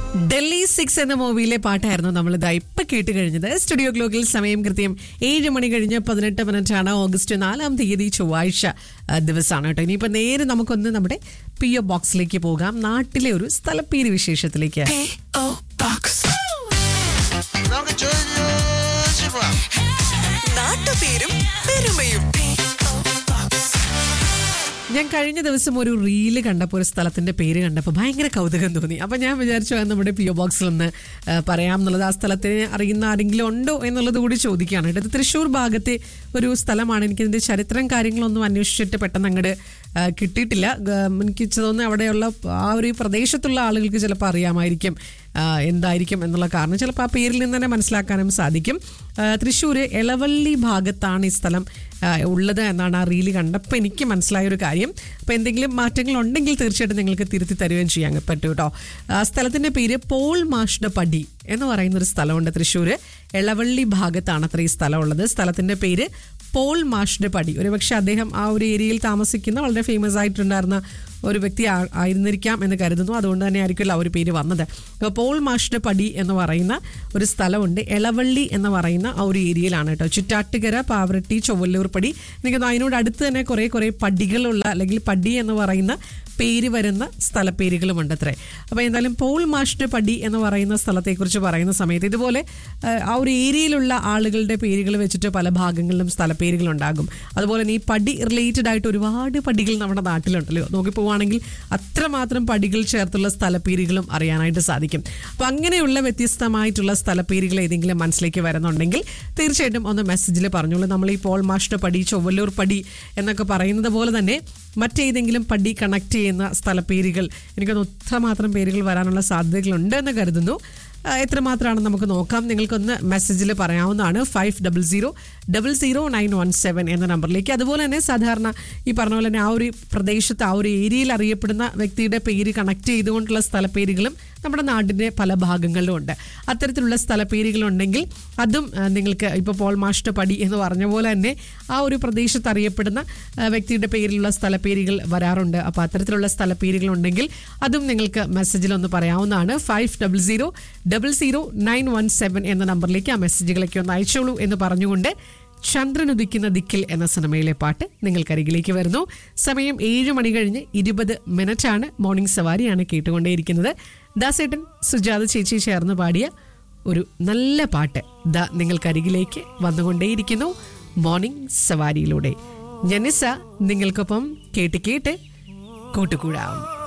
Delhi six എന്ന മൂവിയിലെ പാട്ടായിരുന്നു നമ്മൾ ഇതാ ഇപ്പൊ കേട്ട് കഴിഞ്ഞത് സ്റ്റുഡിയോ ഗ്ലോക്കിൽ സമയം കൃത്യം ഏഴ് മണി കഴിഞ്ഞ് പതിനെട്ട് മിനിറ്റ് ആണ് ഓഗസ്റ്റ് നാലാം തീയതി ചൊവ്വാഴ്ച ആ, ദിവസമാണ് കേട്ടോ ഇനിയിപ്പോ നേരെ നമുക്കൊന്ന് നമ്മുടെ പി ഒ ബോക്സിലേക്ക് പോകാം നാട്ടിലെ ഒരു സ്ഥലപ്പേര് വിശേഷത്തിലേക്ക് P.O. Box. നമുക്ക് ചോദിച്ചു പോവാം നാട്ടുപേരും പെരുമയും P.O. Box. ഞാൻ കഴിഞ്ഞ ദിവസം ഒരു റീല് കണ്ടപ്പോൾ ഒരു സ്ഥലത്തിന്റെ പേര് കണ്ടപ്പോൾ ഭയങ്കര കൗതുകം തോന്നി അപ്പൊ ഞാൻ വിചാരിച്ചു അത് നമ്മുടെ പി ഒ ബോക്സിൽ ഒന്ന് ആ, പറയാം എന്നുള്ളത് ആ സ്ഥലത്തിന് അറിയുന്ന ആരെങ്കിലും ഉണ്ടോ എന്നുള്ളത് കൂടി ചോദിക്കുകയാണ് കേട്ടോ ഇത് തൃശ്ശൂർ ഭാഗത്തെ ഒരു സ്ഥലമാണ് എനിക്കിതിന്റെ ചരിത്രം കാര്യങ്ങളൊന്നും അന്വേഷിച്ചിട്ട് പെട്ടെന്ന് അങ്ങോട്ട് ആ, കിട്ടിയിട്ടില്ല ഗ- എനിക്ക് തോന്നുന്നു അവിടെയുള്ള ആ ഒരു പ്രദേശത്തുള്ള ആളുകൾക്ക് ചിലപ്പോൾ അറിയാമായിരിക്കും ആ, എന്തായിരിക്കും എന്നുള്ള കാരണം ചിലപ്പോൾ ആ പേരിൽ നിന്ന് തന്നെ മനസ്സിലാക്കാനും സാധിക്കും ആ, തൃശ്ശൂർ എളവള്ളി ഭാഗത്താണ് ഈ സ്ഥലം ആ, ഉള്ളത് എന്നാണ് ആ റീല് കണ്ടപ്പോൾ എനിക്ക് മനസ്സിലായ ഒരു കാര്യം അപ്പോൾ എന്തെങ്കിലും മാറ്റങ്ങൾ ഉണ്ടെങ്കിൽ തീർച്ചയായിട്ടും നിങ്ങൾക്ക് തിരുത്തി തരുകയും ചെയ്യാൻ പറ്റും കേട്ടോ ആ സ്ഥലത്തിൻ്റെ പേര് പോൾ മാഷ്ടെ പടി എന്ന് പറയുന്ന ഒരു സ്ഥലമുണ്ട് തൃശ്ശൂർ എളവള്ളി ഭാഗത്താണ് അത്ര ഈ സ്ഥലമുള്ളത് സ്ഥലത്തിൻ്റെ പേര് പോൾ മാഷ്ടെ പടി ഒരുപക്ഷെ അദ്ദേഹം ആ ഒരു ഏരിയയിൽ താമസിക്കുന്ന വളരെ ഫേമസ് ആയിട്ടുണ്ടായിരുന്ന ഒരു വ്യക്തി ആ- ആയിരുന്നിരിക്കാം എന്ന് കരുതുന്നു അതുകൊണ്ട് തന്നെ ആയിരിക്കില്ല ആ ഒരു പേര് വന്നത് അപ്പോൾ പോൾ മാഷ്ടെ പടി എന്ന് പറയുന്ന ഒരു സ്ഥലമുണ്ട് എളവള്ളി എന്ന് പറയുന്ന ആ ഒരു ഏരിയയിലാണ് കേട്ടോ ചുറ്റാട്ടുകര പാവറട്ടി ചൊവ്വല്ലൂർ പടി എനിക്ക് തോന്നുന്നു അതിനോട് അടുത്ത് തന്നെ കുറേ കുറേ പടികളുള്ള അല്ലെങ്കിൽ പടി എന്ന് പറയുന്ന പേര് വരുന്ന സ്ഥലപ്പേരുകളുമുണ്ട് അത്രേ അപ്പോൾ എന്തായാലും പോൾ മാഷ്ടെ പടി എന്ന് പറയുന്ന സ്ഥലത്തെക്കുറിച്ച് പറയുന്ന സമയത്ത് ഇതുപോലെ ആ, ആ ഒരു ഏരിയയിലുള്ള ആളുകളുടെ പേരുകൾ വെച്ചിട്ട് പല ഭാഗങ്ങളിലും സ്ഥലപ്പേരുകൾ ഉണ്ടാകും അതുപോലെ തന്നെ ഈ പടി റിലേറ്റഡ് ആയിട്ട് ഒരുപാട് പടികൾ നമ്മുടെ നാട്ടിലുണ്ടല്ലോ നോക്കി പോവുകയാണെങ്കിൽ അത്രമാത്രം പടികൾ ചേർത്തുള്ള സ്ഥലപ്പേരുകളും അറിയാനായിട്ട് സാധിക്കും അപ്പം അങ്ങനെയുള്ള വ്യത്യസ്തമായിട്ടുള്ള സ്ഥലപ്പേരുകൾ ഏതെങ്കിലും മനസ്സിലേക്ക് വരുന്നുണ്ടെങ്കിൽ തീർച്ചയായിട്ടും ഒന്ന് മെസ്സേജിൽ പറഞ്ഞോളൂ നമ്മൾ ഈ പോൾ മാഷ്ടെ പടി ചൊവ്വല്ലൂർ പടി എന്നൊക്കെ പറയുന്നത് പോലെ തന്നെ മറ്റേതെങ്കിലും പടി കണക്ട് ചെയ്യുന്ന സ്ഥലപ്പേരുകൾ എനിക്കൊന്ന് ഒത്രമാത്രം പേരുകൾ വരാനുള്ള സാധ്യതകളുണ്ട് എന്ന് കരുതുന്നു ആ, എത്രമാത്രമാണെന്ന് നമുക്ക് നോക്കാം നിങ്ങൾക്കൊന്ന് മെസ്സേജിൽ പറയാവുന്നതാണ് five double zero double zero nine one seven എന്ന നമ്പറിലേക്ക് അതുപോലെ തന്നെ സാധാരണ ഈ പറഞ്ഞ പോലെ തന്നെ ആ ഒരു പ്രദേശത്ത് ആ ഒരു ഏരിയയിൽ അറിയപ്പെടുന്ന വ്യക്തിയുടെ പേര് കണക്ട് ചെയ്തുകൊണ്ടുള്ള സ്ഥലപ്പേരുകളും നമ്മുടെ നാടിൻ്റെ പല ഭാഗങ്ങളിലും ഉണ്ട് അത്തരത്തിലുള്ള സ്ഥലപ്പേരുകളുണ്ടെങ്കിൽ അതും ആ, നിങ്ങൾക്ക് ഇപ്പോൾ പോൾ മാഷ്ട പടി എന്ന് പറഞ്ഞ പോലെ തന്നെ ആ ഒരു പ്രദേശത്ത് അറിയപ്പെടുന്ന ആ, വ്യക്തിയുടെ പേരിലുള്ള സ്ഥലപ്പേരുകൾ വരാറുണ്ട് അപ്പോൾ അത്തരത്തിലുള്ള സ്ഥലപ്പേരുകൾ ഉണ്ടെങ്കിൽ അതും നിങ്ങൾക്ക് മെസ്സേജിൽ ഒന്ന് പറയാവുന്നതാണ് five double zero double zero nine one seven എന്ന നമ്പറിലേക്ക് ആ മെസ്സേജുകളൊക്കെ ഒന്ന് അയച്ചോളൂ എന്ന് പറഞ്ഞുകൊണ്ട് ചന്ദ്രൻ ഉദിക്കുന്ന ദിക്കിൽ എന്ന സിനിമയിലെ പാട്ട് നിങ്ങൾക്കരികിലേക്ക് വരുന്നു സമയം ഏഴ് മണി കഴിഞ്ഞ് ഇരുപത് മിനിറ്റാണ് മോർണിംഗ് സവാരിയാണ് കേട്ടുകൊണ്ടേയിരിക്കുന്നത് ദാസേട്ടൻ സുജാത ചേച്ചി ചേർന്ന് പാടിയ ഒരു നല്ല പാട്ട് ദാ നിങ്ങൾക്കരികിലേക്ക് വന്നുകൊണ്ടേയിരിക്കുന്നു മോർണിംഗ് സവാരിയിലൂടെ ജനിസ നിങ്ങൾക്കൊപ്പം കേട്ട് കേട്ട് കൂട്ടുകൂടാം